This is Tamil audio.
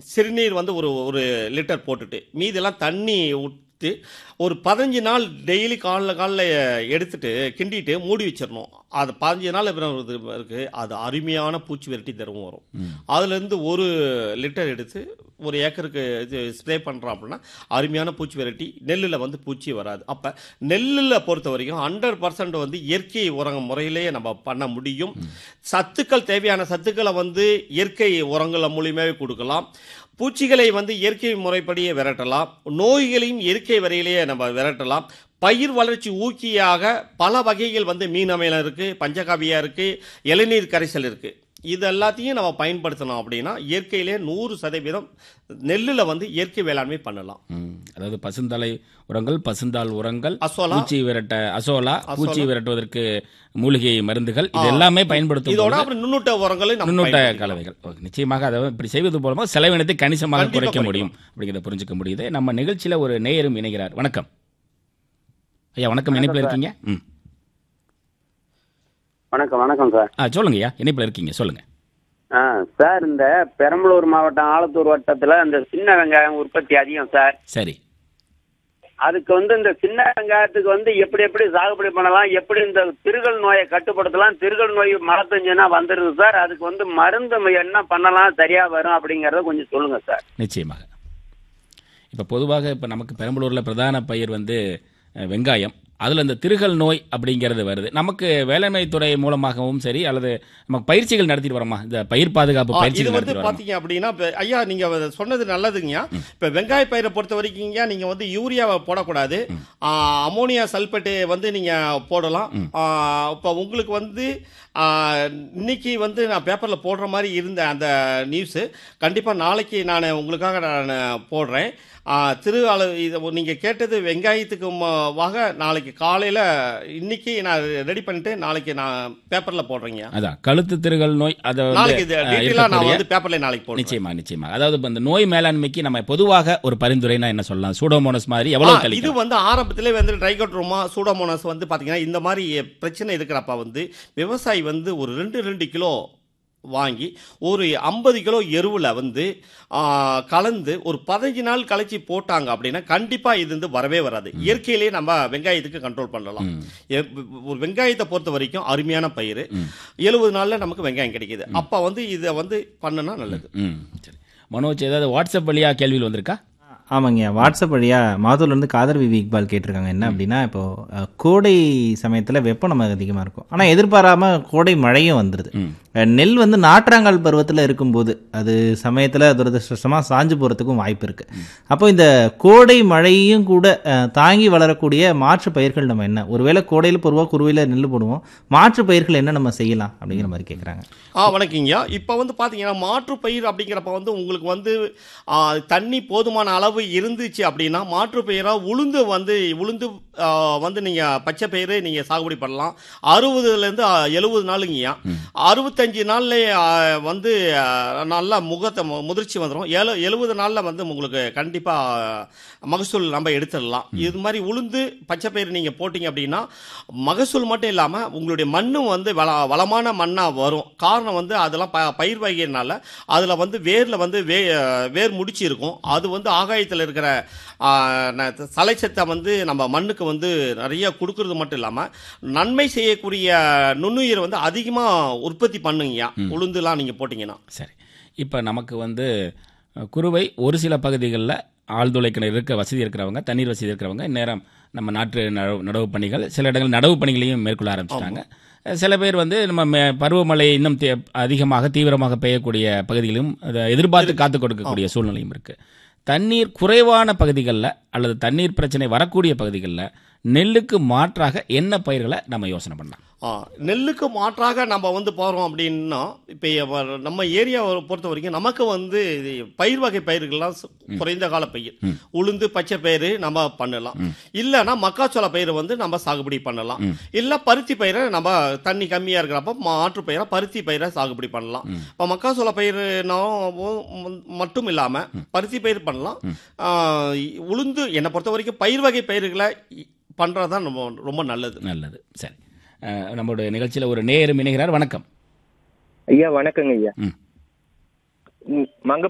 சிறுநீர் வந்து ஒரு ஒரு லிட்டர் போட்டுட்டு மீதெல்லாம் தண்ணி ஊற்றி ஒரு பதினஞ்சு நாள் டெய்லி காலைல காலைல எடுத்துட்டு கிண்டிட்டு மூடி வச்சிடணும் அது பதினஞ்சு நாள் அப்புறம் இது இருக்கு அது அருமையான பூச்சி விரட்டி தரும் வரும் அதுலேருந்து ஒரு லிட்டர் எடுத்து ஒரு ஏக்கருக்கு இது ஸ்ப்ரே பண்ணுறோம் அப்படின்னா அருமையான பூச்சி விரட்டி நெல்லில் வந்து பூச்சி வராது அப்போ நெல்லில் பொறுத்த வரைக்கும் ஹண்ட்ரட் பர்சன்ட் வந்து இயற்கை உரங்க முறையிலேயே நம்ம பண்ண முடியும் சத்துக்கள் தேவையான சத்துக்களை வந்து இயற்கை உரங்கள் மூலியமாகவே கொடுக்கலாம் பூச்சிகளை வந்து இயற்கை முறைப்படியே விரட்டலாம் நோய்களையும் இயற்கை வரையிலேயே நம்ம விரட்டலாம் பயிர் வளர்ச்சி ஊக்கியாக பல வகைகள் வந்து மீன் அமிலம் இருக்குது பஞ்சகாவியா இருக்குது இளநீர் கரைசல் இருக்குது இது எல்லாத்தையும் நம்ம பயன்படுத்தணும் அப்படின்னா இயற்கையிலே நூறு சதவீதம் நெல்லில் வந்து இயற்கை வேளாண்மை பண்ணலாம் ம். அதாவது பசுந்தலை உரங்கள் பசுந்தாள் உரங்கள் அசோலா பூச்சி விரட்ட அசோலா பூச்சி விரட்டுவதற்கு மூலிகை மருந்துகள் இது எல்லாமே பயன்படுத்தும் இதோட போது அப்புறம் நுண்ணூட்ட உரங்களை நம்ம நுண்ணூட்ட பயன்படுத்திக்கலாம். கலவைகள் ஓகே. நிச்சயமாக அதை இப்படி செய்வது மூலமா செலவினத்தை கணிசமாக கண்டிப்பா குறைக்க குறைக்கலாம். முடியும் அப்படிங்கிறத புரிஞ்சுக்க முடியுது நம்ம நிகழ்ச்சியில ஒரு நேயரும் இணைகிறார் வணக்கம் ஐயா வணக்கம் இணைப்பில் இருக்கீங்க ம் வணக்கம் வணக்கம் சார் ஆ சொல்லுங்க ஐயா இணைப்பில் இருக்கீங்க சொல்லுங்க ஆ சார் இந்த பெரம்பலூர் மாவட்டம் ஆலத்தூர் வட்டத்தில் இந்த சின்ன வெங்காயம் உற்பத்தி அதிகம் சார் சரி அதுக்கு வந்து இந்த சின்ன வெங்காயத்துக்கு வந்து எப்படி எப்படி சாகுபடி பண்ணலாம் எப்படி இந்த திருகல் நோயை கட்டுப்படுத்தலாம் திருகல் நோய் மழை பெஞ்சுன்னா வந்துடுது சார் அதுக்கு வந்து மருந்து என்ன பண்ணலாம் சரியா வரும் அப்படிங்கறத கொஞ்சம் சொல்லுங்க சார் நிச்சயமாக இப்போ பொதுவாக இப்போ நமக்கு பெரம்பலூரில் பிரதான பயிர் வந்து அஹ், வெங்காயம் அதில் இந்த திருகல் நோய் அப்படிங்கிறது வருது நமக்கு வேளாண்மை துறை மூலமாகவும் சரி அல்லது நமக்கு பயிற்சிகள் நடத்திட்டு வரோமா இந்த பயிர் பாதுகாப்பு ஆ, இது பயிற்சிகள் வந்து நடத்திட்டு வரோமா பாத்தீங்க அப்படின்னா இப்ப ஐயா நீங்க அத சொன்னது நல்லதுங்கய்யா இப்ப வெங்காய பயிரை பொறுத்த வரைக்கும்யா நீங்க வந்து யூரியாவை போடக்கூடாது ஆ, அமோனியா சல்பேட்டு வந்து நீங்க போடலாம் ஆ, இப்ப உங்களுக்கு வந்து ஆ, இன்னைக்கு வந்து நான் பேப்பர்ல போடுற மாதிரி இருந்த அந்த நியூஸ் கண்டிப்பா நாளைக்கு நான் உங்களுக்காக நான் போடுறேன் ஆ, திரு அளவு இது நீங்க கேட்டது வெங்காயத்துக்கு ம- வாக நாளைக்கு காலையில இன்னைக்கு நான் ரெடி பண்ணிட்டு நாளைக்கு நான் பேப்பர்ல போடுறேங்க அதான் கழுத்து திருகல் நோய் அதை நாளைக்கு இது வந்து அஹ், டீட்டெயிலா நான் இருக்கக்கூடிய- வந்து பேப்பர்ல நாளைக்கு போடுறேன் நிச்சயமா நிச்சயமா அதாவது இப்ப இந்த நோய் மேலாண்மைக்கு நம்ம பொதுவாக ஒரு பரிந்துரைனா என்ன சொல்லலாம் சூடோமோனஸ் மாதிரி ஆ, எவ்வளவு இது கழிக்கும் வந்து ஆரம்பத்திலே வந்து ட்ரைகோட்ரோமா சூடோமோனஸ் வந்து பாத்தீங்கன்னா இந்த மாதிரி பிரச்சனை இருக்கிறப்ப வந்து விவசாயி வந்து ஒரு ரெண்டு ரெண்டு கிலோ வாங்கி ஒரு ஐம்பது கிலோ எருவில் வந்து ஆ, கலந்து ஒரு பதினஞ்சு நாள் கழிச்சு போட்டாங்க அப்படின்னா கண்டிப்பா இது வந்து வரவே வராது இயற்கையிலேயே நம்ம வெங்காயத்துக்கு கண்ட்ரோல் பண்ணலாம் எ- ஒரு வெங்காயத்தை பொறுத்த வரைக்கும் அருமையான பயிர் எழுபது நாள்ல நமக்கு வெங்காயம் கிடைக்குது அப்ப வந்து இதை வந்து பண்ணுனா நல்லது ம் சரி மனோஜ் ஏதாவது வாட்ஸ்அப் வழியா கேள்வியில் வந்திருக்கா ஆமாங்க வாட்ஸ்அப் வழியாக மாதூர்லேருந்து காதர் விவி இக்பால் கேட்டிருக்காங்க என்ன அப்படின்னா இப்போ அஹ், கோடை சமயத்தில் வெப்பம் நமக்கு அதிகமாக இருக்கும் ஆனால் எதிர்பாராம கோடை மழையும் வந்துடுது அஹ், நெல் வந்து நாற்றாங்கால் பருவத்தில் இருக்கும்போது அது சமயத்தில் துரதிருஷ்டமாக சாஞ்சு போகிறதுக்கும் வாய்ப்பு இருக்கு அப்போ இந்த கோடை மழையும் கூட அஹ், தாங்கி வளரக்கூடிய மாற்று பயிர்கள் நம்ம என்ன ஒருவேளை கோடையில் பொதுவாக குருவையில் நெல் போடுவோம் மாற்று பயிர்கள் என்ன நம்ம செய்யலாம் அப்படிங்கிற மாதிரி கேட்குறாங்க ஆ வணக்கங்கய்யா இப்போ வந்து பார்த்தீங்கன்னா மாற்று பயிர் அப்படிங்கிறப்ப வந்து உங்களுக்கு வந்து ஆ, தண்ணி போதுமான அளவு இருந்துச்சு அப்படின்னா மாற்று பயிராக உளுந்து வந்து உளுந்து ஆ, வந்து நீங்கள் பச்சை பயிர் நீங்கள் சாகுபடி பண்ணலாம் அறுபதுலேருந்து எழுபது நாளுங்கய்யா அறுபத்தஞ்சு நாள்ல வந்து ஆ, நல்லா முகத்தை மு- முதிர்ச்சி வந்துடும் ஏழு எழுபது நாளில் வந்து உங்களுக்கு கண்டிப்பாக மகசூல் நம்ம எடுத்துடலாம் இது மாதிரி உளுந்து பச்சை பயிர் நீங்கள் போட்டிங்க அப்படின்னா மகசூல் மட்டும் இல்லாமல் உங்களுடைய மண்ணும் வந்து வள வளமான மண்ணாக வரும் காரணம் வந்து அதெல்லாம் ப பயிர் வகைனால அதில் வந்து வேரில் வந்து வே வேர் முடிச்சு இருக்கும் அது வந்து ஆகாயத்தில் இருக்கிற ஆ, ந- சலைச்சத்தை வந்து நம்ம மண்ணுக்கு வந்து நிறைய கொடுக்கறது மட்டும் இல்லாமல் நன்மை செய்யக்கூடிய நுண்ணுயிரை வந்து அதிகமாக உற்பத்தி பண்ணுங்கய்யா உளுந்துலாம் நீங்கள் போட்டிங்கன்னா சரி இப்போ நமக்கு வந்து அஹ், குறுவை ஒரு சில பகுதிகளில் ஆழ்துளை கிணறு இருக்க வசதி இருக்கிறவங்க தண்ணீர் வசதி இருக்கிறவங்க நேரம் நம்ம நாட்டு நடவு நடவு பணிகள் சில இடங்கள் நடவு பணிகளையும் மேற்கொள்ள ஆரம்பிச்சிட்டாங்க சில பேர் வந்து நம்ம மே- பருவமழை இன்னும் தே- அதிகமாக தீவிரமாக பெய்யக்கூடிய பகுதிகளிலும் அதை எதிர்பார்த்து காத்து கொடுக்கக்கூடிய சூழ்நிலையும் இருக்கு தண்ணீர் குறைவான பகுதிகளில் அல்லது தண்ணீர் பிரச்சனை வரக்கூடிய பகுதிகளில் நெல்லுக்கு மாற்றாக என்ன பயிர்களை நம்ம யோசனை பண்ணலாம் ஆ, நெல்லுக்கு மாற்றாக நம்ம வந்து போகிறோம் அப்படின்னா இப்போ நம்ம ஏரியாவை பொறுத்த வரைக்கும் நமக்கு வந்து இது பயிர் வகை பயிர்கள்லாம் சு- குறைந்த கால பயிர் உளுந்து பச்சை பயிர் நம்ம பண்ணலாம் இல்லைன்னா மக்காச்சோள பயிர் வந்து நம்ம சாகுபடி பண்ணலாம் இல்லை பருத்தி பயிரை நம்ம தண்ணி கம்மியாக இருக்கிறப்ப மாற்று பயிரை பருத்தி பயிரை சாகுபடி பண்ணலாம் இப்போ மக்காச்சோள பயிர் மட்டும் இல்லாமல் பருத்தி பயிர் பண்ணலாம் ஆ, உளுந்து என்னை பொறுத்த வரைக்கும் பயிர் வகை பயிர்களை பண்ணுறது தான் ரொம்ப ரொம்ப நல்லது நல்லது சரி அஹ், நம்மளுடைய நிகழ்ச்சியில் ஒரு நேயரும் இணைகிறார் வணக்கம் ஐயா வணக்கங்க ஐயா ம். ம், மங்க